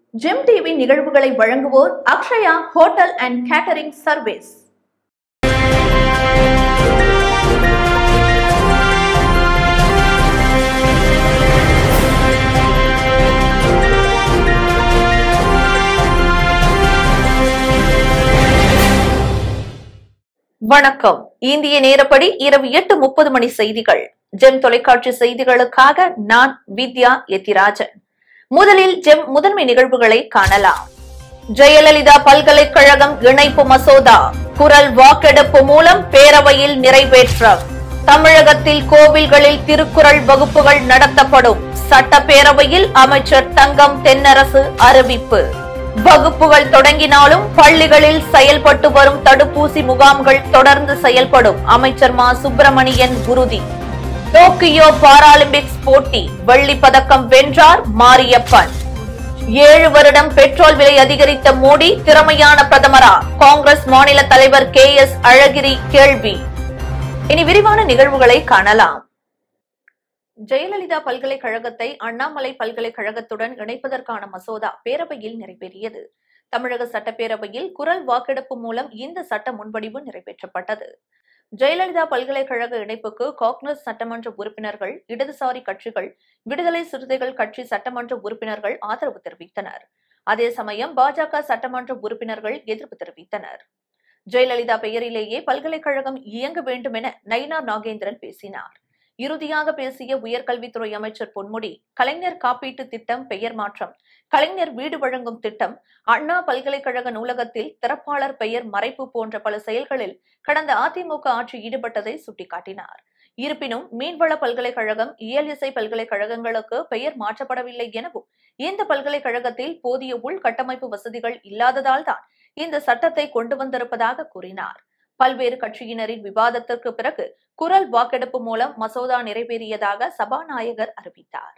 GeM TV நிகழ்வுகளை வழங்குவோர் Akshaya hotel and catering service வணக்கம் இந்திய நேரப்படி இரவு எட்டு முப்பது மணி செய்திகள் ஜெம் தொலைக்காட்சி செய்திகளுக்காக நான் வித்யா எத்திராஜன் முதலில் ஜெம் முதன்மை நிகழ்வுகளை காணலாம் ஜெயலலிதா பல்கலைக்கழகம் இணைப்பு மசோதா குரல் வாக்கெடுப்பு மூலம் பேரவையில் நிறைவேற்றம் தமிழகத்தில் கோவில்களில் திருக்குறள் வகுப்புகள் நடத்தப்படும் சட்டப்பேரவையில் அமைச்சர் தங்கம் தென்னரசு அறிவிப்பு வகுப்புகள் தொடங்கினாலும் பள்ளிகளில் செயல்பட்டு வரும் தடுப்பூசி முகாம்கள் தொடர்ந்து செயல்படும் அமைச்சர் மா சுப்பிரமணியன் உறுதி டோக்கியோ பாராலிம்பிக்ஸ் போட்டி வெள்ளிப் பதக்கம் வென்றார் மாரியப்பன் ஏழு வருடம் பெட்ரோல் விலை அதிகரித்த மோடி திறமையான பிரதமரா காங்கிரஸ் மாநில தலைவர் கே எஸ் அழகிரி கேள்வி இனி விரிவான நிகழ்வுகளை காணலாம் ஜெயலலிதா பல்கலைக்கழகத்தை அண்ணாமலை பல்கலைக்கழகத்துடன் இணைப்பதற்கான மசோதா பேரவையில் நிறைவேறியது தமிழக சட்டப்பேரவையில் குரல் வாக்கெடுப்பு மூலம் இந்த சட்ட முன்வடிவு நிறைவேற்றப்பட்டது ஜெயலலிதா பல்கலைக்கழக இணைப்புக்கு காங்கிரஸ் சட்டமன்ற உறுப்பினர்கள் இடதுசாரி கட்சிகள் விடுதலை சிறுத்தைகள் கட்சி சட்டமன்ற உறுப்பினர்கள் ஆதரவு தெரிவித்தனர் அதே சமயம் பாஜக சட்டமன்ற உறுப்பினர்கள் எதிர்ப்பு தெரிவித்தனர் ஜெயலலிதா பெயரிலேயே பல்கலைக்கழகம் இயங்க வேண்டும் என நயினார் நாகேந்திரன் பேசினார் இறுதியாக பேசிய உயர்கல்வித்துறை அமைச்சர் பொன்முடி கலைஞர் காப்பீட்டு திட்டம் பெயர் மாற்றம் கலைஞர் வீடு வழங்கும் திட்டம் அண்ணா பல்கலைக்கழக நூலகத்தில் திறப்பாளர் பெயர் மறைப்பு போன்ற பல செயல்களில் கடந்த அதிமுக ஆட்சி ஈடுபட்டதை சுட்டிக்காட்டினார் இருப்பினும் மீன்வள பல்கலைக்கழகம் இயலிசை பல்கலைக்கழகங்களுக்கு பெயர் மாற்றப்படவில்லை எனவும் இந்த பல்கலைக்கழகத்தில் போதிய உள்கட்டமைப்பு வசதிகள் இல்லாததால் தான் இந்த சட்டத்தை கொண்டு வந்திருப்பதாக கூறினார் பல்வேறு கட்சியினரின் விவாதத்திற்கு பிறகு குரல் வாக்கெடுப்பு மூலம் மசோதா நிறைவேறியதாக சபாநாயகர் அறிவித்தார்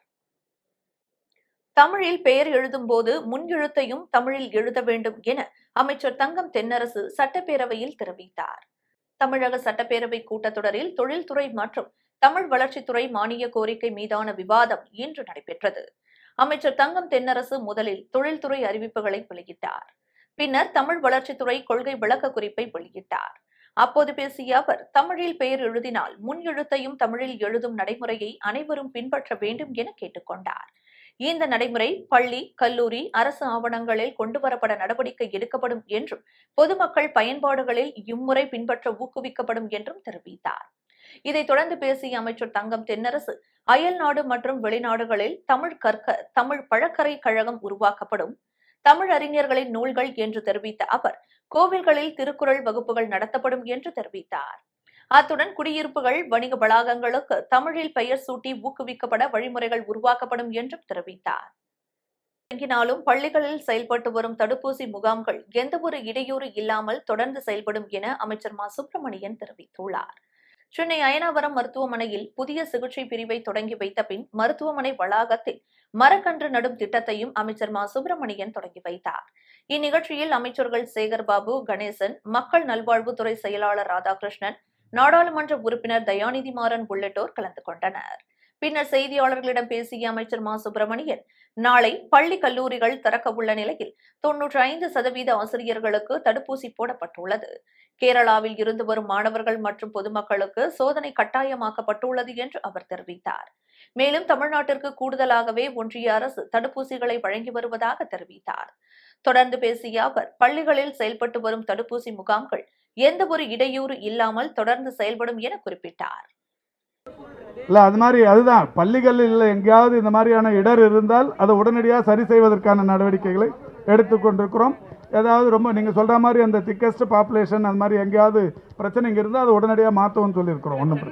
தமிழில் பெயர் எழுதும் போது முன் எழுத்தையும் தமிழில் எழுத வேண்டும் என அமைச்சர் தங்கம் தென்னரசு சட்டப்பேரவையில் தெரிவித்தார் தமிழக சட்டப்பேரவை கூட்டத்தொடரில் தொழில்துறை மற்றும் தமிழ் வளர்ச்சித்துறை மானிய கோரிக்கை மீதான விவாதம் இன்று நடைபெற்றது அமைச்சர் தங்கம் தென்னரசு முதலில் தொழில்துறை அறிவிப்புகளை வெளியிட்டார் பின்னர் தமிழ் வளர்ச்சித்துறை கொள்கை விளக்க குறிப்பை வெளியிட்டார் அப்போது பேசிய அவர் தமிழில் பெயர் எழுதினால் முன் எழுத்தையும் தமிழில் எழுதும் நடைமுறையை அனைவரும் பின்பற்ற வேண்டும் என கேட்டுக்கொண்டார் இந்த நடைமுறை பள்ளி கல்லூரி அரசு ஆவணங்களில் கொண்டுவரப்பட நடவடிக்கை எடுக்கப்படும் என்றும் பொதுமக்கள் பயன்பாடுகளில் இம்முறை பின்பற்ற ஊக்குவிக்கப்படும் என்றும் தெரிவித்தார் இதைத் தொடர்ந்து பேசிய அமைச்சர் தங்கம் தென்னரசு அயல் நாடு மற்றும் வெளிநாடுகளில் தமிழ் கற்க தமிழ் பழக்கரை கழகம் உருவாக்கப்படும் தமிழ் அறிஞர்களின் நூல்கள் என்று தெரிவித்த அவர் கோவில்களில் திருக்குறள் வகுப்புகள் நடத்தப்படும் என்று தெரிவித்தார் அத்துடன் குடியிருப்புகள் வணிக வளாகங்களுக்கு தமிழில் பெயர் சூட்டி ஊக்குவிக்கப்பட வழிமுறைகள் உருவாக்கப்படும் என்றும் தெரிவித்தார் தொடங்கினாலும் பள்ளிகளில் செயல்பட்டு வரும் தடுப்பூசி முகாம்கள் எந்தவொரு இடையூறு இல்லாமல் தொடர்ந்து செயல்படும் என அமைச்சர் மா சுப்பிரமணியன் தெரிவித்துள்ளார் சென்னை அயனாவரம் மருத்துவமனையில் புதிய சிகிச்சை பிரிவை தொடங்கி வைத்த பின் மருத்துவமனை வளாகத்தில் மரக்கன்று நடும் திட்டத்தையும் அமைச்சர் மா சுப்பிரமணியன் தொடங்கி வைத்தார் இந்நிகழ்ச்சியில் அமைச்சர்கள் சேகர்பாபு கணேசன் மக்கள் நல்வாழ்வுத்துறை செயலாளர் ராதாகிருஷ்ணன் நாடாளுமன்ற உறுப்பினர் தயாநிதி மாறன் உள்ளிட்டோர் கலந்து கொண்டனர் பின்னர் செய்தியாளர்களிடம் பேசிய அமைச்சர் மா சுப்பிரமணியன் நாளை பள்ளி கல்லூரிகள் திறக்க உள்ள நிலையில் தொன்னூற்றி ஐந்து சதவீத ஆசிரியர்களுக்கு தடுப்பூசி போடப்பட்டுள்ளது கேரளாவில் இருந்து வரும் மாணவர்கள் மற்றும் பொதுமக்களுக்கு சோதனை கட்டாயமாக்கப்பட்டுள்ளது என்று அவர் தெரிவித்தார் மேலும் தமிழ்நாட்டிற்கு கூடுதலாகவே ஒன்றிய அரசு தடுப்பூசிகளை வழங்கி வருவதாக தெரிவித்தார் தொடர்ந்து பேசிய அவர் பள்ளிகளில் செயல்பட்டு வரும் தடுப்பூசி முகாம்கள் எந்த ஒரு இடையூறு இல்லாமல் தொடர்ந்து செயல்படும் என குறிப்பிட்டார் இல்லை அது மாதிரி அதுதான் பள்ளிகளில் எங்கேயாவது இந்த மாதிரியான இடர் இருந்தால் அதை உடனடியாக சரி செய்வதற்கான நடவடிக்கைகளை எடுத்துக்கொண்டிருக்கிறோம் ஏதாவது ரொம்ப நீங்கள் சொல்கிற மாதிரி அந்த திக்கஸ்ட் பாப்புலேஷன் அது மாதிரி எங்கேயாவது பிரச்சனைங்க இருந்தால் அதை உடனடியாக மாற்றவும் சொல்லியிருக்கிறோம் ஒன்றும்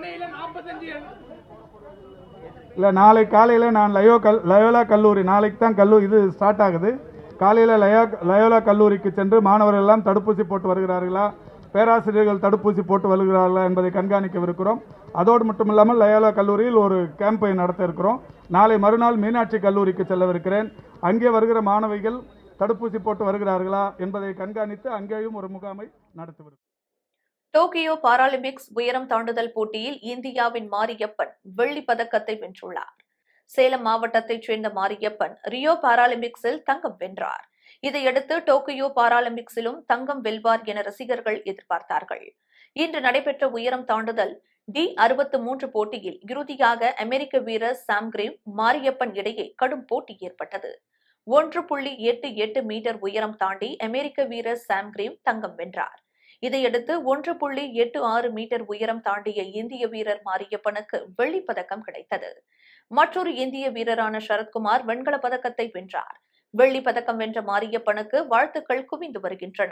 இல்லை நாளை காலையில் நான் லயோ கல் லயோலா கல்லூரி நாளைக்கு தான் கல்லூரி இது ஸ்டார்ட் ஆகுது காலையில் லயோ லயோலா கல்லூரிக்கு சென்று மாணவர்கள் எல்லாம் தடுப்பூசி போட்டு வருகிறார்களா பேராசிரியர்கள் தடுப்பூசி போட்டு வருகிறார்களா என்பதை கண்காணிக்கவிருக்கிறோம் அதோடு மட்டும் இல்லாமல் லயோலா கல்லூரியில் ஒரு கேம்பை நடத்த இருக்கிறோம் நாளை மறுநாள் மீனாட்சி கல்லூரிக்கு செல்லவிருக்கிறேன் அங்கே வருகிற மாணவிகள் தடுப்பூசி போட்டு வருகிறார்களா என்பதை கண்காணித்து அங்கேயும் ஒரு முகாமை நடத்தவிருக்கிறோம் டோக்கியோ பாராலிம்பிக்ஸ் உயரம் தாண்டுதல் போட்டியில் இந்தியாவின் மாரியப்பன் வெள்ளி பதக்கத்தை வென்றுள்ளார் சேலம் மாவட்டத்தைச் சேர்ந்த மாரியப்பன் ரியோ பாராலிம்பிக்ஸில் தங்கம் வென்றார் இதையடுத்து டோக்கியோ பாராலிம்பிக்ஸிலும் தங்கம் வெல்வார் என ரசிகர்கள் எதிர்பார்த்தார்கள் இன்று நடைபெற்ற உயரம் தாண்டுதல் டி அறுபத்து மூன்று போட்டியில் இறுதியாக அமெரிக்க வீரர் சாம்கிரேவ் மாரியப்பன் இடையே கடும் போட்டி ஏற்பட்டது ஒன்று புள்ளி எட்டு எட்டு மீட்டர் உயரம் தாண்டி அமெரிக்க வீரர் சாம்கிரேவ் தங்கம் வென்றார் இதையடுத்து ஒன்று புள்ளி எட்டு ஆறு மீட்டர் உயரம் தாண்டிய இந்திய வீரர் மாரியப்பனுக்கு வெள்ளிப் பதக்கம் கிடைத்தது மற்றொரு இந்திய வீரரான சரத்குமார் வெண்கலப் பதக்கத்தை வென்றார் வெள்ளிப் பதக்கம் வென்ற மாரியப்பனுக்கு வாழ்த்துக்கள் குவிந்து வருகின்றன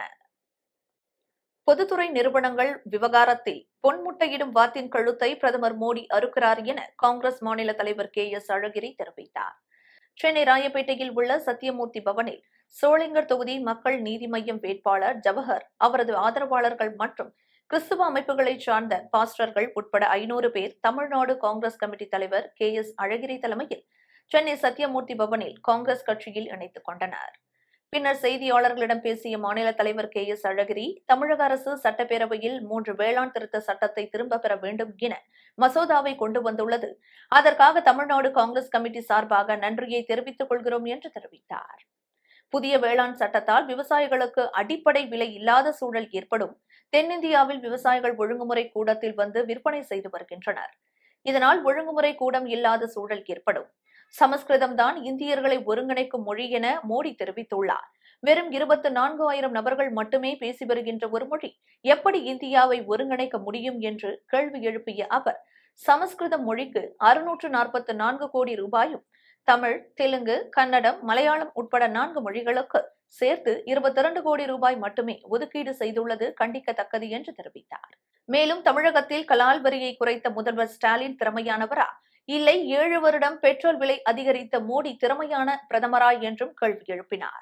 பொதுத்துறை நிறுவனங்கள் விவகாரத்தில் பொன்முட்டையிடும் வாத்தின் கழுத்தை பிரதமர் மோடி அறுக்கிறார் என காங்கிரஸ் மாநில தலைவர் கே எஸ் அழகிரி தெரிவித்தார் சென்னை ராயப்பேட்டையில் உள்ள சத்தியமூர்த்தி பவனில் சோளிங்கர் தொகுதி மக்கள் நீதி மய்யம் வேட்பாளர் ஜவஹர் அவரது ஆதரவாளர்கள் மற்றும் கிறிஸ்துவ அமைப்புகளைச் சார்ந்த பாஸ்டர்கள் உட்பட ஐநூறு பேர் தமிழ்நாடு காங்கிரஸ் கமிட்டி தலைவர் கே எஸ் அழகிரி தலைமையில் சென்னை சத்தியமூர்த்தி பவனில் காங்கிரஸ் கட்சியில் இணைத்துக் கொண்டனர் பின்னர் செய்தியாளர்களிடம் பேசிய மாநில தலைவர் கே எஸ் அழகிரி தமிழக அரசு சட்டப்பேரவையில் மூன்று வேளாண் திருத்த சட்டத்தை திரும்ப பெற வேண்டும் என மசோதாவை கொண்டு வந்துள்ளது அதற்காக தமிழ்நாடு காங்கிரஸ் கமிட்டி சார்பாக நன்றியை தெரிவித்துக் கொள்கிறோம் என்று தெரிவித்தார் புதிய வேளாண் சட்டத்தால் விவசாயிகளுக்கு அடிப்படை விலை இல்லாத சூழல் ஏற்படும் தென்னிந்தியாவில் விவசாயிகள் ஒழுங்குமுறை கூடத்தில் வந்து விற்பனை செய்து வருகின்றனர் இதனால் ஒழுங்குமுறை கூடம் இல்லாத சூழல் ஏற்படும் சமஸ்கிருதம் தான் இந்தியர்களை ஒருங்கிணைக்கும் மொழி என மோடி தெரிவித்துள்ளார் வெறும் இருபத்தி நான்கு ஆயிரம் நபர்கள் மட்டுமே பேசி வருகின்ற ஒரு மொழி எப்படி இந்தியாவை ஒருங்கிணைக்க முடியும் என்று கேள்வி எழுப்பிய அவர் சமஸ்கிருத மொழிக்கு அறுநூற்று நாற்பத்தி நான்கு கோடி ரூபாயும் தமிழ் தெலுங்கு கன்னடம் மலையாளம் உட்பட நான்கு மொழிகளுக்கு சேர்த்து இருபத்தி இரண்டு கோடி ரூபாய் மட்டுமே ஒதுக்கீடு செய்துள்ளது கண்டிக்கத்தக்கது என்று தெரிவித்தார் மேலும் தமிழகத்தில் கலால் வரியை குறைத்த முதல்வர் ஸ்டாலின் திறமையானவரா இல்லை ஏழு வருடம் பெட்ரோல் விலை அதிகரித்த மோடி திறமையான பிரதமரா என்றும் கேள்வி எழுப்பினார்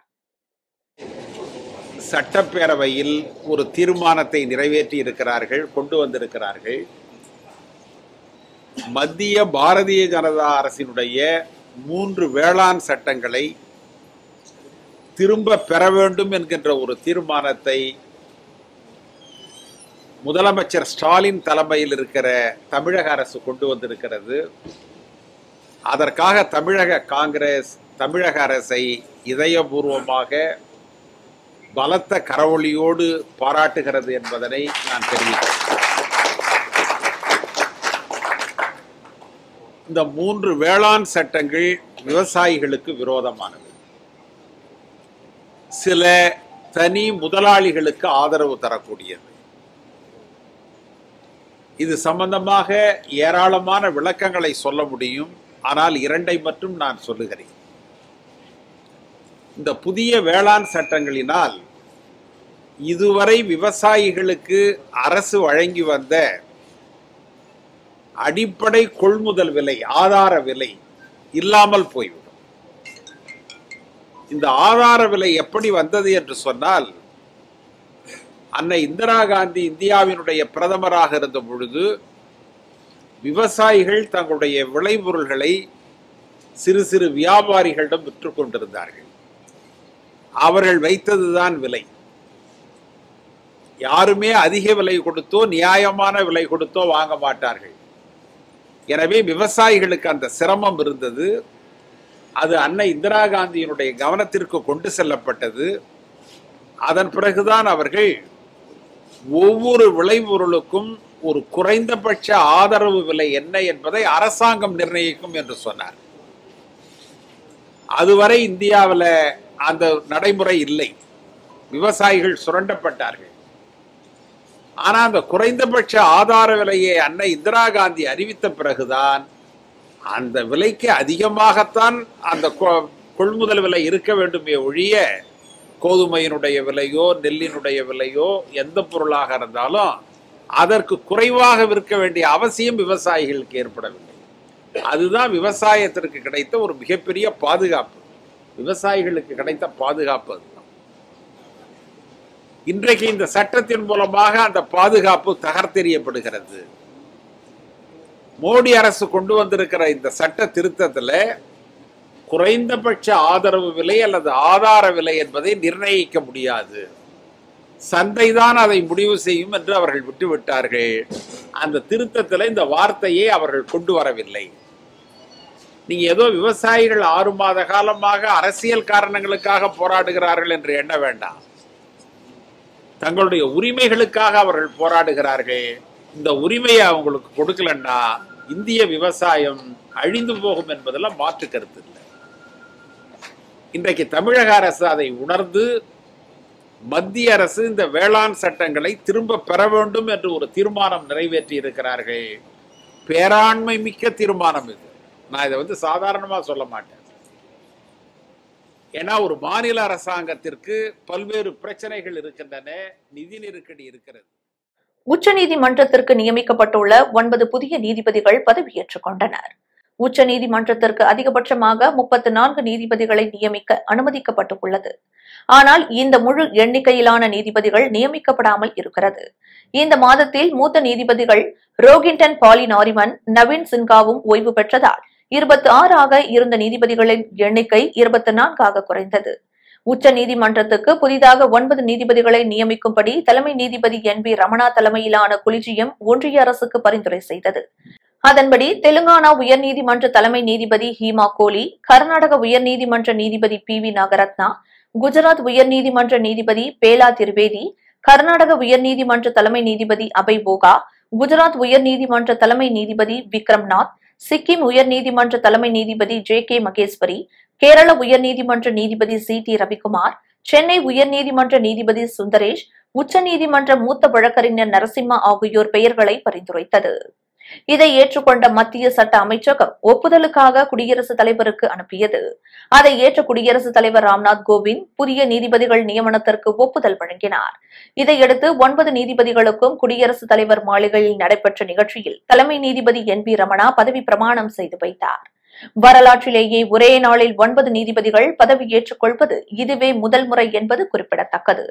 சட்டப்பேரவையில் ஒரு தீர்மானத்தை நிறைவேற்றி இருக்கிறார்கள் கொண்டு வந்திருக்கிறார்கள் மத்திய பாரதிய ஜனதா அரசினுடைய மூன்று வேளாண் சட்டங்களை திரும்ப பெற வேண்டும் என்கின்ற ஒரு தீர்மானத்தை முதலமைச்சர் ஸ்டாலின் தலைமையில் இருக்கிற தமிழக அரசு கொண்டு வந்திருக்கிறது அதற்காக தமிழக காங்கிரஸ் தமிழக அரசை இதயபூர்வமாக பலத்த கரவொலியோடு பாராட்டுகிறது என்பதனை நான் தெரிவிக்கிறேன் இந்த மூன்று வேளாண் சட்டங்கள் விவசாயிகளுக்கு விரோதமானது சில தனி முதலாளிகளுக்கு ஆதரவு தரக்கூடியது இது சம்பந்தமாக ஏராளமான விளக்கங்களை சொல்ல முடியும் ஆனால் இரண்டை மட்டும் நான் சொல்லுகிறேன் இந்த புதிய வேளாண் சட்டங்களினால் இதுவரை விவசாயிகளுக்கு அரசு வழங்கி வந்த அடிப்படை கொள்முதல் விலை ஆதார விலை இல்லாமல் போய்விடும் இந்த ஆதார விலை எப்படி வந்தது என்று சொன்னால் அன்னை இந்திரா காந்தி இந்தியாவினுடைய பிரதமராக இருந்த பொழுது விவசாயிகள் தங்களுடைய விளைபொருள்களை சிறு சிறு வியாபாரிகளிடம் விற்று கொண்டிருந்தார்கள் அவர்கள் வைத்ததுதான் விலை யாருமே அதிக விலை கொடுத்தோ நியாயமான விலை கொடுத்தோ வாங்க மாட்டார்கள் எனவே விவசாயிகளுக்கு அந்த சிரமம் இருந்தது அது அன்னை இந்திரா காந்தியினுடைய கவனத்திற்கு கொண்டு செல்லப்பட்டது அதன் பிறகுதான் அவர்கள் ஒவ்வொரு விளைபொருளுக்கும் ஒரு குறைந்தபட்ச ஆதரவு விலை என்ன என்பதை அரசாங்கம் நிர்ணயிக்கும் என்று சொன்னார் அதுவரை இந்தியாவில் அந்த நடைமுறை இல்லை விவசாயிகள் சுரண்டப்பட்டார்கள் ஆனா அந்த குறைந்தபட்ச ஆதார விலையை அன்னை இந்திரா காந்தி அறிவித்த பிறகுதான் அந்த விலைக்கு அதிகமாகத்தான் அந்த கொ- கொள்முதல் விலை இருக்க வேண்டுமே ஒழிய கோதுமையினுடைய விலையோ நெல்லினுடைய விலையோ எந்த பொருளாக இருந்தாலும் அதற்கு குறைவாக விற்க வேண்டிய அவசியம் விவசாயிகளுக்கு ஏற்படவில்லை அதுதான் விவசாயத்திற்கு கிடைத்த ஒரு மிகப்பெரிய பாதுகாப்பு விவசாயிகளுக்கு கிடைத்த பாதுகாப்பு அதுதான் இன்றைக்கு இந்த சட்டத்தின் மூலமாக அந்த பாதுகாப்பு தகர்த்தெறியப்படுகிறது மோடி அரசு கொண்டு வந்திருக்கிற இந்த சட்ட திருத்தத்துல குறைந்தபட்ச ஆதரவு விலை அல்லது ஆதார விலை என்பதை நிர்ணயிக்க முடியாது சந்தைதான் அதை முடிவு செய்யும் என்று அவர்கள் விட்டுவிட்டார்கள் அந்த திருத்தத்தில் இந்த வார்த்தையை அவர்கள் கொண்டு வரவில்லை நீங்க ஏதோ விவசாயிகள் ஆறு மாத காலமாக அரசியல் காரணங்களுக்காக போராடுகிறார்கள் என்று எண்ண வேண்டாம் தங்களுடைய உரிமைகளுக்காக அவர்கள் போராடுகிறார்கள் இந்த உரிமையை அவங்களுக்கு கொடுக்கலன்னா இந்திய விவசாயம் அழிந்து போகும் என்பதில் மாற்று கருத்து இல்லை இன்றைக்கு தமிழக அரசு அதை உணர்ந்து மத்திய அரசு இந்த வேளாண் சட்டங்களை திரும்ப பெற வேண்டும் என்று ஒரு தீர்மானம் நிறைவேற்றி இருக்கிறார்கள் பேராண்மை மிக்க தீர்மானம் இது நான் இதை வந்து சாதாரணமா சொல்ல மாட்டேன் ஏன்னா ஒரு மாநில அரசாங்கத்திற்கு பல்வேறு பிரச்சனைகள் இருக்கின்றன நிதி நெருக்கடி இருக்கிறது உச்சநீதிமன்றத்திற்கு நியமிக்கப்பட்டுள்ள ஒன்பது புதிய நீதிபதிகள் பதவியேற்றுக் கொண்டனர் உச்சநீதிமன்றத்திற்கு அதிகபட்சமாக முப்பத்து நான்கு நீதிபதிகளை நியமிக்க அனுமதிக்கப்பட்டுள்ளது ஆனால் இந்த முழு எண்ணிக்கையிலான நீதிபதிகள் நியமிக்கப்படாமல் இருக்கிறது இந்த மாதத்தில் மூத்த நீதிபதிகள் ரோகின்டன் பாலி நாரிமன் நவீன் சின்ஹாவும் ஓய்வு பெற்றதால் இருபத்தி ஆறாக இருந்த நீதிபதிகளின் எண்ணிக்கை இருபத்தி நான்காக குறைந்தது உச்ச நீதிமன்றத்துக்கு புதிதாக ஒன்பது நீதிபதிகளை நியமிக்கும்படி தலைமை நீதிபதி என் பி ரமணா தலைமையிலான குலிஜியம் ஒன்றிய அரசுக்கு பரிந்துரை செய்தது அதன்படி தெலுங்கானா உயர்நீதிமன்ற தலைமை நீதிபதி ஹீமா கோலி கர்நாடக உயர்நீதிமன்ற நீதிபதி பி வி நாகரத்னா குஜராத் உயர்நீதிமன்ற நீதிபதி பேலா திரிவேதி கர்நாடக உயர்நீதிமன்ற தலைமை நீதிபதி அபய் போகா குஜராத் உயர்நீதிமன்ற தலைமை நீதிபதி விக்ரம் நாத் சிக்கிம் உயர்நீதிமன்ற தலைமை நீதிபதி ஜே கே மகேஸ்வரி கேரள உயர்நீதிமன்ற நீதிபதி சி டி ரவிக்குமார் சென்னை உயர்நீதிமன்ற நீதிபதி சுந்தரேஷ் உச்சநீதிமன்ற மூத்த வழக்கறிஞர் நரசிம்மா ஆகியோர் பெயர்களை பரிந்துரைத்தது இதை ஏற்றுக்கொண்ட மத்திய சட்ட அமைச்சகம் ஒப்புதலுக்காக குடியரசுத் தலைவருக்கு அனுப்பியது அதை ஏற்ற குடியரசுத் தலைவர் ராம்நாத் கோவிந்த் புதிய நீதிபதிகள் நியமனத்திற்கு ஒப்புதல் வழங்கினார் இதையடுத்து ஒன்பது நீதிபதிகளுக்கும் குடியரசுத் தலைவர் மாளிகையில் நடைபெற்ற நிகழ்ச்சியில் தலைமை நீதிபதி என் பி ரமணா பதவி பிரமாணம் செய்து வைத்தார் வரலாற்றிலேயே ஒரே நாளில் ஒன்பது நீதிபதிகள் பதவியேற்றுக் கொள்வது இதுவே முதல் முறை என்பது குறிப்பிடத்தக்கது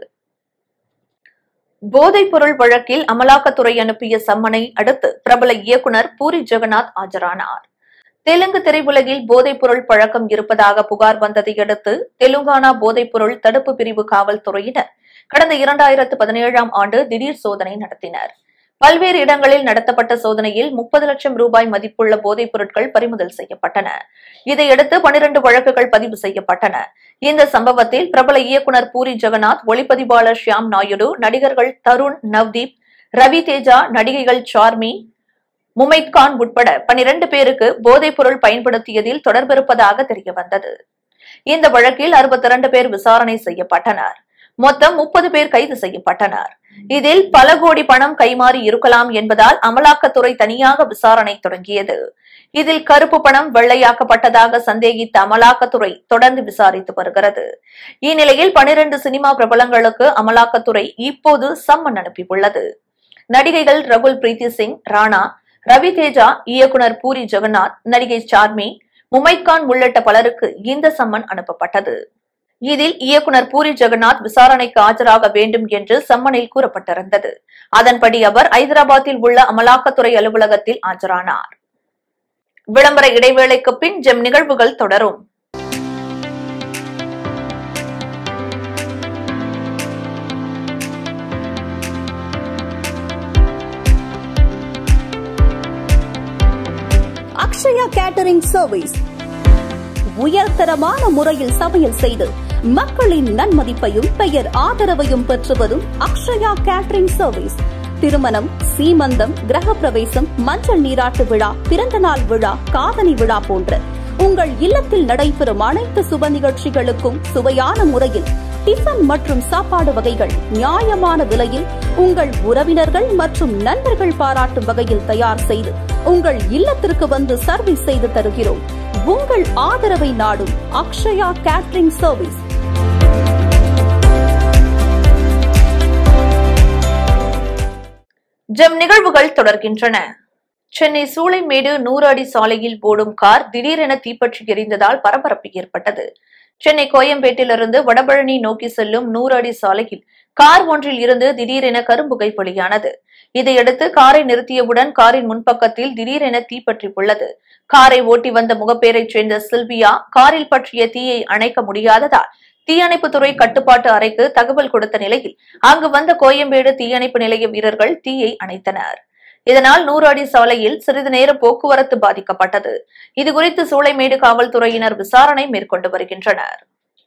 போதைப் பொருள் வழக்கில் அமலாக்கத்துறை அனுப்பிய சம்மனை அடுத்து பிரபல இயக்குனர் பூரி ஜெகநாத் ஆஜரானார் தெலுங்கு திரையுலகில் போதைப் பொருள் பழக்கம் இருப்பதாக புகார் வந்ததை அடுத்து தெலுங்கானா போதைப் பொருள் தடுப்பு பிரிவு காவல்துறையினர் கடந்த இரண்டாயிரத்து பதினேழாம் ஆண்டு திடீர் சோதனை நடத்தினர் பல்வேறு இடங்களில் நடத்தப்பட்ட சோதனையில் முப்பது லட்சம் ரூபாய் மதிப்புள்ள போதைப் பொருட்கள் பறிமுதல் செய்யப்பட்டன இதையடுத்து பனிரண்டு வழக்குகள் பதிவு செய்யப்பட்டன இந்த சம்பவத்தில் பிரபல இயக்குனர் பூரி ஜெகநாத் ஒளிப்பதிவாளர் ஷியாம் நாயுடு நடிகர்கள் தருண் நவ்தீப் ரவி தேஜா நடிகைகள் சார்மி முமைத் கான் உட்பட பனிரண்டு பேருக்கு போதைப் பொருள் பயன்படுத்தியதில் தொடர்பிருப்பதாக தெரியவந்தது இந்த வழக்கில் அறுபத்தி இரண்டு பேர் விசாரணை செய்யப்பட்டனர் மொத்தம் முப்பது பேர் கைது செய்யப்பட்டனர் இதில் பல கோடி பணம் கைமாறி இருக்கலாம் என்பதால் அமலாக்கத்துறை தனியாக விசாரணை தொடங்கியது இதில் கருப்பு பணம் வெள்ளையாக்கப்பட்டதாக சந்தேகித்த அமலாக்கத்துறை தொடர்ந்து விசாரித்து வருகிறது இந்நிலையில் பனிரண்டு சினிமா பிரபலங்களுக்கு அமலாக்கத்துறை இப்போது சம்மன் அனுப்பியுள்ளது நடிகைகள் ரகுல் பிரீத்தி சிங் ராணா ரவி தேஜா இயக்குனர் பூரி ஜெகநாத் நடிகை சார்மி முமைத்கான் உள்ளிட்ட பலருக்கு இந்த சம்மன் அனுப்பப்பட்டது இதில் இயக்குனர் பூரி ஜெகநாத் விசாரணைக்கு ஆஜராக வேண்டும் என்று சம்மனில் கூறப்பட்டிருந்தது அதன்படி அவர் ஐதராபாத்தில் உள்ள அமலாக்கத்துறை அலுவலகத்தில் ஆஜரானார் விளம்பர இடைவேளைக்கு பின் ஜெம் நிகழ்வுகள் தொடரும் அக்ஷயா கேட்டரிங் சர்வீஸ் உயர்தரமான முறையில் சமையல் செய்து மக்களின் நன்மதிப்பையும் பெயர் ஆதரவையும் பெற்று வரும் அக்ஷயா கேட்டரிங் சர்வீஸ் திருமணம் சீமந்தம் கிரகப்பிரவேசம் மஞ்சள் நீராட்டு விழா பிறந்தநாள் விழா காதணி விழா போன்ற உங்கள் இல்லத்தில் நடைபெறும் அனைத்து சுப நிகழ்ச்சிகளுக்கும் சுவையான முறையில் டிஃபன் மற்றும் சாப்பாடு வகைகள் நியாயமான விலையில் உங்கள் உறவினர்கள் மற்றும் நண்பர்கள் பாராட்டும் வகையில் தயார் செய்து உங்கள் இல்லத்திற்கு வந்து சர்வீஸ் செய்து தருகிறோம் உங்கள் ஆதரவை நாடும் அக்ஷயா கேட்டரிங் சர்வீஸ் ஜெம் நிகழ்வுகள் தொடர்கின்றன சென்னை சூளைமேடு நூறு அடி சாலையில் ஓடும் கார் திடீரென தீப்பற்றி எரிந்ததால் பரபரப்பு ஏற்பட்டது சென்னை கோயம்பேட்டிலிருந்து வடபழனி நோக்கி செல்லும் நூறு அடி சாலையில் கார் ஒன்றில் இருந்து திடீரென கரும்புகை வெளியானது இதையடுத்து காரை நிறுத்தியவுடன் காரின் முன்பக்கத்தில் திடீரென தீப்பற்றி உள்ளது காரை ஓட்டி வந்த முகப்பேரைச் சேர்ந்த சில்வியா காரில் பற்றிய தீயை அணைக்க முடியாததால் தீயணைப்புத்துறை கட்டுப்பாட்டு அறைக்கு தகவல் கொடுத்த நிலையில் அங்கு வந்த கோயம்பேடு தீயணைப்பு நிலைய வீரர்கள் தீயை அணைத்தனர் இதனால் நூறு அடி சாலையில் சிறிது நேரம் போக்குவரத்து பாதிக்கப்பட்டது இதுகுறித்து சூளைமேடு காவல்துறையினர் விசாரணை மேற்கொண்டு வருகின்றனர்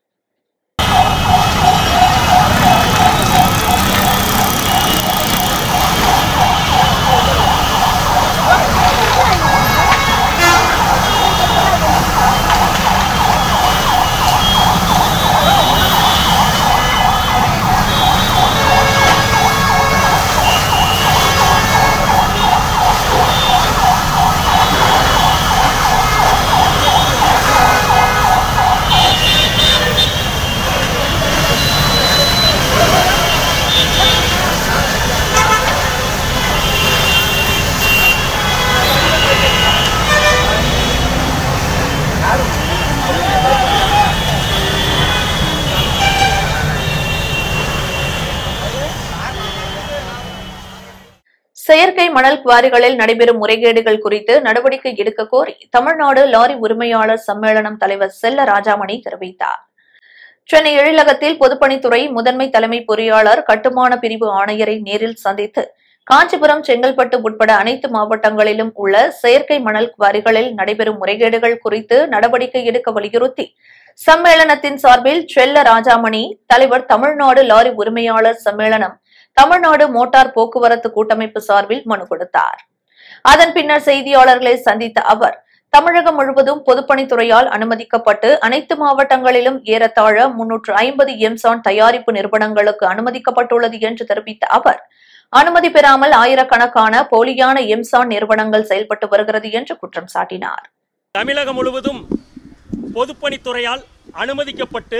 செயற்கை மணல் குவாரிகளில் நடைபெறும் முறைகேடுகள் குறித்து நடவடிக்கை எடுக்க கோரி தமிழ்நாடு லாரி உரிமையாளர் சம்மேளனம் தலைவர் செல்ல ராஜாமணி தெரிவித்தார் சென்னை எழிலகத்தில் பொதுப்பணித்துறை முதன்மை தலைமை பொறியாளர் கட்டுமான பிரிவு ஆணையரை நேரில் சந்தித்து காஞ்சிபுரம் செங்கல்பட்டு உட்பட அனைத்து மாவட்டங்களிலும் உள்ள செயற்கை மணல் குவாரிகளில் நடைபெறும் முறைகேடுகள் குறித்து நடவடிக்கை எடுக்க வலியுறுத்தி சம்மேளனத்தின் சார்பில் செல்ல ராஜாமணி தலைவர் தமிழ்நாடு லாரி உரிமையாளர் சம்மேளனம் தமிழ்நாடு மோட்டார் போக்குவரத்து கூட்டமைப்பு சார்பில் மனு கொடுத்தார் அதன் பின்னர் செய்தியாளர்களை சந்தித்த அவர் தமிழகம் முழுவதும் பொதுப்பணித்துறையால் அனுமதிக்கப்பட்டு அனைத்து மாவட்டங்களிலும் ஏறத்தாழ முன்னூற்று ஐம்பது எம்சான் தயாரிப்பு நிறுவனங்களுக்கு அனுமதிக்கப்பட்டுள்ளது என்று தெரிவித்த அவர் அனுமதி பெறாமல் ஆயிரக்கணக்கான போலியான எம்சான் நிறுவனங்கள் செயல்பட்டு வருகிறது என்று குற்றம் சாட்டினார் தமிழகம் முழுவதும் பொதுப்பணித்துறையால் அனுமதிக்கப்பட்டு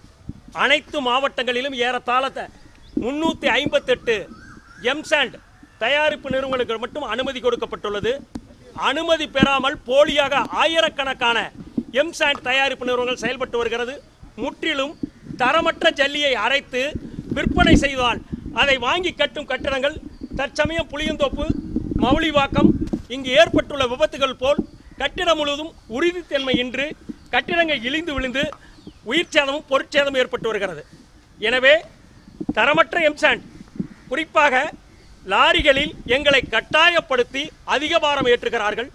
அனைத்து மாவட்டங்களிலும் ஏறத்தாழ முன்னூற்றி ஐம்பத்தெட்டு எம்சாண்ட் தயாரிப்பு நிறுவனங்களுக்கு மட்டும் அனுமதி கொடுக்கப்பட்டுள்ளது அனுமதி பெறாமல் போலியாக ஆயிரக்கணக்கான எம்சாண்ட் தயாரிப்பு நிறுவனங்கள் செயல்பட்டு வருகிறது முற்றிலும் தரமற்ற ஜல்லியை அரைத்து விற்பனை செய்தால் அதை வாங்கி கட்டும் கட்டிடங்கள் தற்சமயம் புளியந்தோப்பு மௌலிவாக்கம் இங்கு ஏற்பட்டுள்ள விபத்துகள் போல் கட்டிடம் முழுவதும் உறுதித்தன்மையின்றி கட்டிடங்கள் இழிந்து விழுந்து உயிர் சேதமும் பொருட்சேதமும் ஏற்பட்டு வருகிறது எனவே தரமற்ற எம்சாண்ட் குறிப்பாக லாரிகளில் எங்களை கட்டாயப்படுத்தி அதிக பாரம் ஏற்றுகிறார்கள்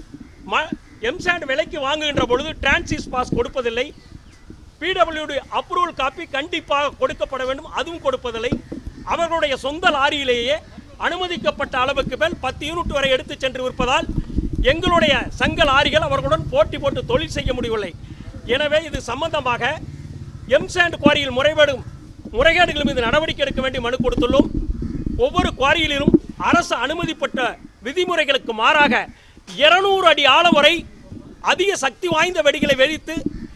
ம எம்சாண்ட் விலைக்கு வாங்குகின்ற பொழுது டிரான்சிஸ் பாஸ் கொடுப்பதில்லை பிடபிள்யூடி அப்ரூவல் காப்பி கண்டிப்பாக கொடுக்கப்பட வேண்டும் அதுவும் கொடுப்பதில்லை அவர்களுடைய சொந்த லாரியிலேயே அனுமதிக்கப்பட்ட அளவுக்கு மேல் பத்து யூனிட் வரை எடுத்து சென்று விற்பதால் எங்களுடைய சங்க லாரிகள் அவர்களுடன் போட்டி போட்டு தொழில் செய்ய முடியவில்லை எனவே இது சம்பந்தமாக எம்சாண்ட் குவாரியில் முறைபடும் முறைகேடுகள் மீது நடவடிக்கை எடுக்க வேண்டி மனு கொடுத்துள்ளோம் ஒவ்வொரு குவாரியிலும் அரசு அனுமதிப்பட்ட விதிமுறைகளுக்கு மாறாக இருநூறு அடி ஆழம் வரை அதிக சக்தி வாய்ந்த வெடிகளை வெடித்து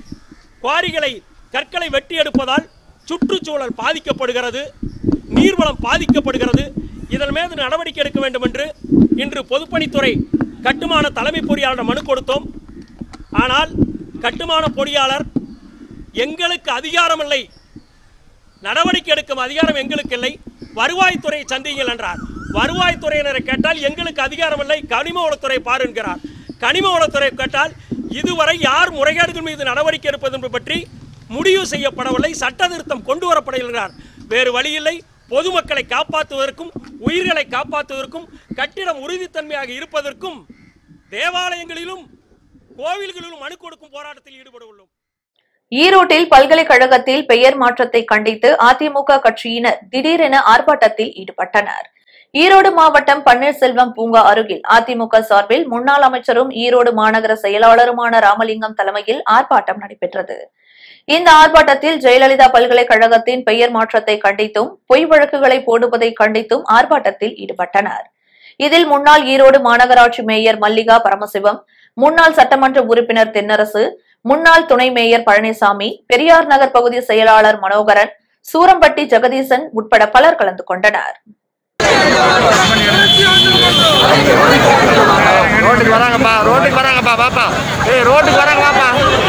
குவாரிகளை கற்களை வெட்டி எடுப்பதால் சுற்றுச்சூழல் பாதிக்கப்படுகிறது நீர்வளம் பாதிக்கப்படுகிறது இதன் மீது நடவடிக்கை எடுக்க வேண்டும் என்று இன்று பொதுப்பணித்துறை கட்டுமான தலைமை பொறியாளர் மனு கொடுத்தோம் ஆனால் கட்டுமான பொறியாளர் எங்களுக்கு அதிகாரம் இல்லை நடவடிக்கை எடுக்கும் அதிகாரம் எங்களுக்கு இல்லை வருவாய்த்துறை சந்திங்கள் என்றார் வருவாய்த்துறையினரை கேட்டால் எங்களுக்கு அதிகாரம் இல்லை கனிம வளத்துறை பார் என்கிறார் கனிம வளத்துறை கேட்டால் இதுவரை யார் முறைகேடுகள் மீது நடவடிக்கை எடுப்பது என்பது பற்றி முடிவு செய்யப்படவில்லை சட்ட திருத்தம் கொண்டு வரப்படவில்லைகிறார் வேறு வழியில்லை பொதுமக்களை காப்பாற்றுவதற்கும் உயிர்களை காப்பாற்றுவதற்கும் கட்டிடம் உறுதித்தன்மையாக இருப்பதற்கும் தேவாலயங்களிலும் கோவில்களிலும் மனு கொடுக்கும் போராட்டத்தில் ஈடுபட உள்ளோம் ஈரோட்டில் பல்கலைக்கழகத்தில் பெயர் மாற்றத்தை கண்டித்து அதிமுக கட்சியினர் திடீரென ஆர்ப்பாட்டத்தில் ஈடுபட்டனர் ஈரோடு மாவட்டம் பன்னீர்செல்வம் பூங்கா அருகில் அதிமுக சார்பில் முன்னாள் அமைச்சரும் ஈரோடு மாநகர செயலாளருமான ராமலிங்கம் தலைமையில் ஆர்ப்பாட்டம் நடைபெற்றது இந்த ஆர்ப்பாட்டத்தில் ஜெயலலிதா பல்கலைக்கழகத்தின் பெயர் மாற்றத்தை கண்டித்தும் பொய் வழக்குகளை போடுவதை கண்டித்தும் ஆர்ப்பாட்டத்தில் ஈடுபட்டனர் இதில் முன்னாள் ஈரோடு மாநகராட்சி மேயர் மல்லிகா பரமசிவம் முன்னாள் சட்டமன்ற உறுப்பினர் தென்னரசு முன்னாள் துணை மேயர் பழனிசாமி பெரியார் நகர் பகுதி செயலாளர் மனோகரன் சூரம்பட்டி ஜெகதீசன் உட்பட பலர் கலந்து கொண்டனர் ரோட்டுக்கு வராங்கப்பா ரோட்டுக்கு வராங்கப்பா பாப்பா ஏய் ரோட்டுக்கு வராங்க பாப்பா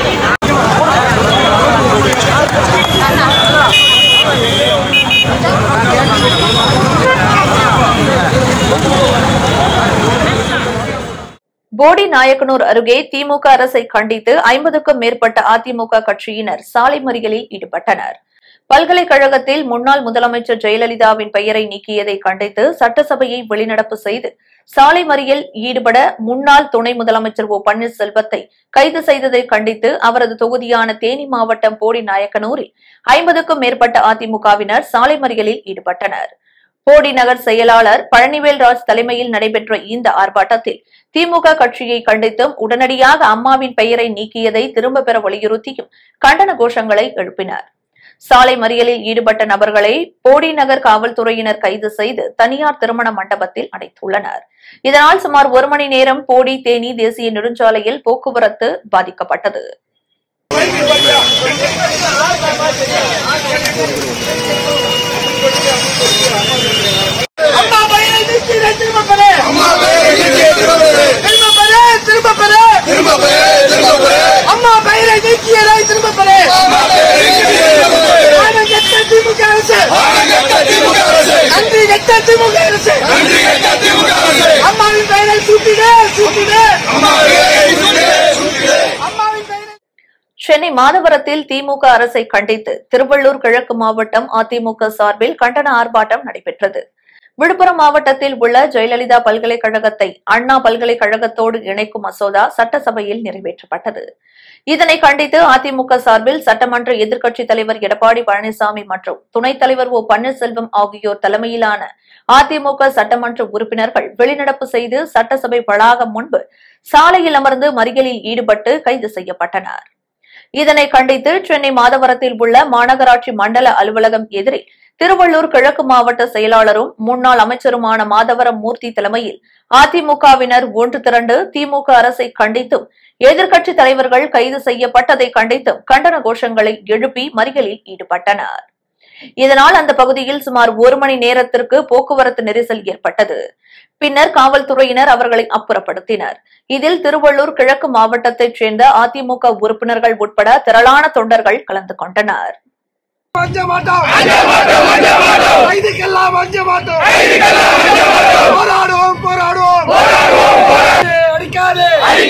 போடி நாயக்கனூர் அருகே திமுக அரசை கண்டித்து ஐம்பதுக்கும் மேற்பட்ட அதிமுக கட்சியினர் சாலை மறியலில் ஈடுபட்டனர் பல்கலைக்கழகத்தில் முன்னாள் முதலமைச்சர் ஜெயலலிதாவின் பெயரை நீக்கியதை கண்டித்து சட்டசபையை வெளிநடப்பு செய்து சாலை மறியல் ஈடுபட முன்னாள் துணை முதலமைச்சர் ஓ பன்னீர்செல்வத்தை கைது செய்ததை கண்டித்து அவரது தொகுதியான தேனி மாவட்டம் போடி நாயக்கனூரில் ஐம்பதுக்கும் மேற்பட்ட அதிமுகவினர் சாலை மறியலில் ஈடுபட்டனர் போடி நகர் செயலாளர் பழனிவேல் ராஜ் தலைமையில் நடைபெற்ற இந்த ஆர்ப்பாட்டத்தில் திமுக கட்சியை கண்டித்தும் உடனடியாக அம்மாவின் பெயரை நீக்கியதை திரும்ப பெற வலியுறுத்தியும் கண்டன கோஷங்களை எழுப்பினர் சாலை மறியலில் ஈடுபட்ட நபர்களை போடி நகர் காவல்துறையினர் கைது செய்து தனியார் திருமண மண்டபத்தில் அடைத்துள்ளனர் இதனால் சுமார் ஒரு மணி நேரம் போடி தேனி தேசிய நெடுஞ்சாலையில் போக்குவரத்து பாதிக்கப்பட்டது அம்மா பையனை நீக்கி திரும்ப பெறு அம்மா பையனை நீக்கி திரும்ப பெறு திரும்ப பெறு திரும்ப பெறு அம்மா பையனை நீக்கியதை திரும்ப பெறு மானம் கெட்ட திமுக அரசு நன்றி கெட்ட திமுக அரசு அம்மாவின் பெயரை சூட்டிடு சூட்டிடு அம்மாவின் பெயரை சென்னை மாதவரத்தில் திமுக அரசை கண்டித்து திருவள்ளூர் கிழக்கு மாவட்டம் அதிமுக சார்பில் கண்டன ஆர்ப்பாட்டம் நடைபெற்றது விழுப்புரம் மாவட்டத்தில் உள்ள ஜெயலலிதா பல்கலைக்கழகத்தை அண்ணா பல்கலைக்கழகத்தோடு இணைக்கும் மசோதா சட்டசபையில் நிறைவேற்றப்பட்டது இதனை கண்டித்து அதிமுக சார்பில் சட்டமன்ற எதிர்க்கட்சித் தலைவர் எடப்பாடி பழனிசாமி மற்றும் துணைத் தலைவர் ஓ பன்னீர்செல்வம் ஆகியோர் தலைமையிலான அதிமுக சட்டமன்ற உறுப்பினர்கள் வெளிநடப்பு செய்து சட்டசபை வளாகம் முன்பு சாலையில் அமர்ந்து மறியலில் ஈடுபட்டு கைது செய்யப்பட்டனர் இதனை கண்டித்து சென்னை மாதவரத்தில் உள்ள மாநகராட்சி மண்டல அலுவலகம் எதிரே திருவள்ளூர் கிழக்கு மாவட்ட செயலாளரும் முன்னாள் அமைச்சருமான மாதவரம் மூர்த்தி தலைமையில் அதிமுகவினர் ஒன்று திரண்டு திமுக அரசை கண்டித்தும் எதிர்க்கட்சித் தலைவர்கள் கைது செய்யப்பட்டதை கண்டித்தும் கண்டன கோஷங்களை எழுப்பி மறியலில் ஈடுபட்டனர் இதனால் அந்த பகுதியில் சுமார் ஒரு மணி நேரத்திற்கு போக்குவரத்து நெரிசல் ஏற்பட்டது பின்னர் காவல்துறையினர் அவர்களை அப்புறப்படுத்தினர் இதில் திருவள்ளூர் கிழக்கு மாவட்டத்தைச் சேர்ந்த அதிமுக உறுப்பினர்கள் உட்பட திரளான தொண்டர்கள் கலந்து கொண்டனர் அஞ்ச மாட்டோம் கைதுக்கெல்லாம் அஞ்ச மாட்டோம் போராடுவோம் போராடுவோம் அடிக்காதே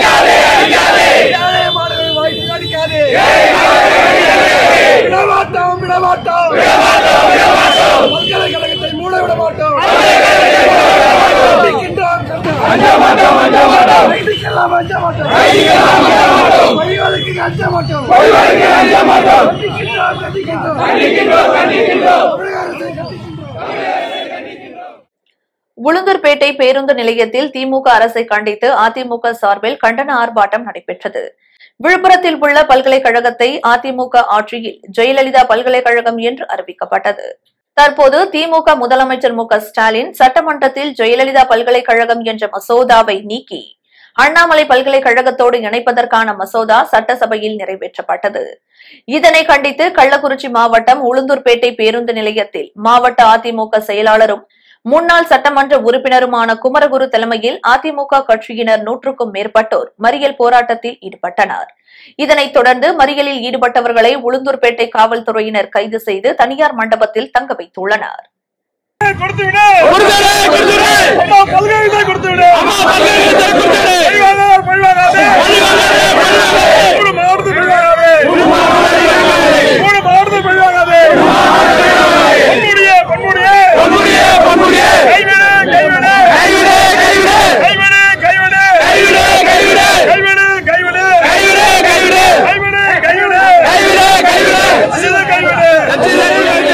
ஏழை மாணவர்கள் வாய்ப்பு அடிக்காதே விடமாட்டோம் விடமாட்டோம் பல்கலைக்கழகத்தை மூட விட மாட்டோம் கண்டிக்கின்றோம், கண்டிக்கின்றோம். கைதுக்கெல்லாம் அஞ்ச மாட்டோம் வழிவகைக்கு அஞ்ச மாட்டோம் கண்டிக்கின்றோம், கண்டிக்கின்றோம். தமிழக அரசை கண்டிக்கின்றோம். உளுந்தூர்பேட்டை பேருந்து நிலையத்தில் திமுக அரசை கண்டித்து அதிமுக சார்பில் கண்டன ஆர்ப்பாட்டம் நடைபெற்றது விழுப்புரத்தில் உள்ள பல்கலைக்கழகத்தை அதிமுக ஆட்சியில் ஜெயலலிதா பல்கலைக்கழகம் என்று அறிவிக்கப்பட்டது தற்போது திமுக முதலமைச்சர் மு க ஸ்டாலின் சட்டமன்றத்தில் ஜெயலலிதா பல்கலைக்கழகம் என்ற மசோதாவை நீக்கி அண்ணாமலை பல்கலைக்கழகத்தோடு இணைப்பதற்கான மசோதா சட்டசபையில் நிறைவேற்றப்பட்டது இதனை கண்டித்து கள்ளக்குறிச்சி மாவட்டம் உளுந்தூர்பேட்டை பேருந்து நிலையத்தில் மாவட்ட அதிமுக செயலாளரும் முன்னாள் சட்டமன்ற உறுப்பினருமான குமரகுரு தலைமையில் அதிமுக கட்சியினர் நூற்றுக்கும் மேற்பட்டோர் மறியல் போராட்டத்தில் ஈடுபட்டனர் இதனைத் தொடர்ந்து மறியலில் ஈடுபட்டவர்களை உளுந்தூர்பேட்டை காவல்துறையினர் கைது செய்து தனியார் மண்டபத்தில் தங்க வைத்துள்ளனர் கொடுத்து விடு அம்மா பல்கலைக்கழகத்தை கொடுத்து விடு பழிவாங்காதே, பழிவாங்காதே. மூணு மாவட்டத்தை பழிவாங்காதே. மூணு மாவட்டத்தை பழிவாங்காதே. பொன்முடியே, பொன்முடியே. கைவிடு, கைவிடு. கைவிடு, கைவிடு. கைவிடு, கைவிடு. கைவிடு, கைவிடு.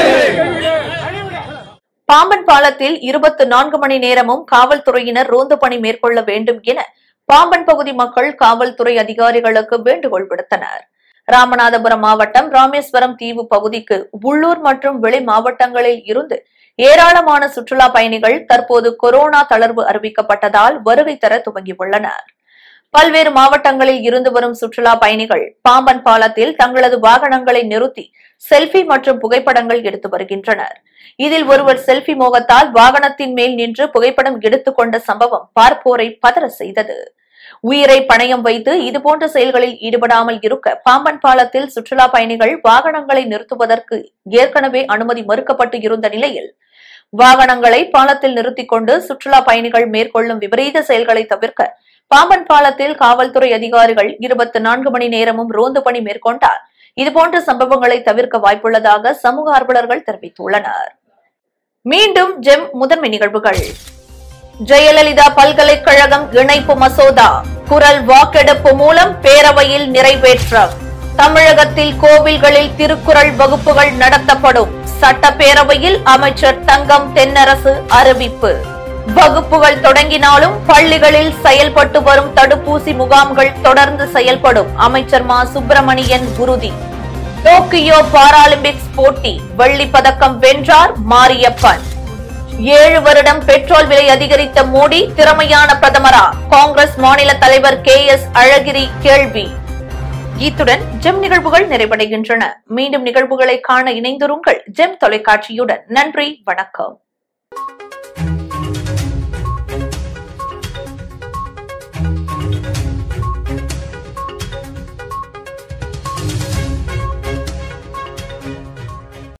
பாம்பன் பாலத்தில் இருபத்தி நான்கு மணி நேரமும் காவல்துறையினர் ரோந்து பணி மேற்கொள்ள வேண்டும் என பாம்பன் பகுதி மக்கள் காவல்துறை அதிகாரிகளுக்கு வேண்டுகோள் விடுத்தனர் ராமநாதபுரம் மாவட்டம் ராமேஸ்வரம் தீவு பகுதிக்கு உள்ளூர் மற்றும் வெளி மாவட்டங்களில் இருந்து ஏராளமான சுற்றுலா பயணிகள் தற்போது கொரோனா தளர்வு அறிவிக்கப்பட்டதால் வருகை தர துவங்கியுள்ளனர் பல்வேறு மாவட்டங்களில் இருந்து வரும் சுற்றுலா பயணிகள் பாம்பன் பாலத்தில் தங்களது வாகனங்களை நிறுத்தி செல்ஃபி மற்றும் புகைப்படங்கள் எடுத்து வருகின்றனர் இதில் ஒருவர் செல்ஃபி மோகத்தால் வாகனத்தின் மேல் நின்று புகைப்படம் எடுத்துக்கொண்ட சம்பவம் பார்ப்போரை பதற செய்தது உயிரை பணயம் வைத்து இதுபோன்ற செயல்களில் ஈடுபடாமல் இருக்க பாம்பன் பாலத்தில் சுற்றுலா பயணிகள் வாகனங்களை நிறுத்துவதற்கு ஏற்கனவே அனுமதி மறுக்கப்பட்டு இருந்த நிலையில் வாகனங்களை பாலத்தில் நிறுத்திக் கொண்டு சுற்றுலா பயணிகள் மேற்கொள்ளும் விபரீத செயல்களை தவிர்க்க பாம்பன் பாலத்தில் காவல்துறை அதிகாரிகள் இருபத்தி நான்கு மணி நேரமும் ரோந்து பணி மேற்கொண்டால் இதுபோன்ற சம்பவங்களை தவிர்க்க வாய்ப்புள்ளதாக சமூக ஆர்வலர்கள் தெரிவித்துள்ளனர் மீண்டும் ஜெம் முதன்மை நிகழ்வுகள் ஜெயலலிதா பல்கலைக்கழகம் இணைப்பு மசோதா குரல் வாக்கெடுப்பு மூலம் பேரவையில் நிறைவேற்றம் தமிழகத்தில் கோவில்களில் திருக்குறள் வகுப்புகள் நடத்தப்படும் சட்டப்பேரவையில் அமைச்சர் தங்கம் தென்னரசு அறிவிப்பு வகுப்புகள் தொடங்கினாலும் பள்ளிகளில் செயல்பட்டு வரும் தடுப்பூசி முகாம்கள் தொடர்ந்து செயல்படும் அமைச்சர் மா சுப்பிரமணியன் உறுதி டோக்கியோ பாராலிம்பிக்ஸ் போட்டி வெள்ளிப் பதக்கம் வென்றார் மாரியப்பன் ஏழு வருடம் பெட்ரோல் விலை அதிகரித்த மோடி திறமையான பிரதமரா காங்கிரஸ் மாநில தலைவர் கே எஸ் அழகிரி கேள்வி இத்துடன் ஜெம் நிகழ்வுகள் நிறைவடைகின்றன மீண்டும் நிகழ்வுகளை காண இணைந்திருங்கள் ஜெம் தொலைக்காட்சியுடன் நன்றி வணக்கம்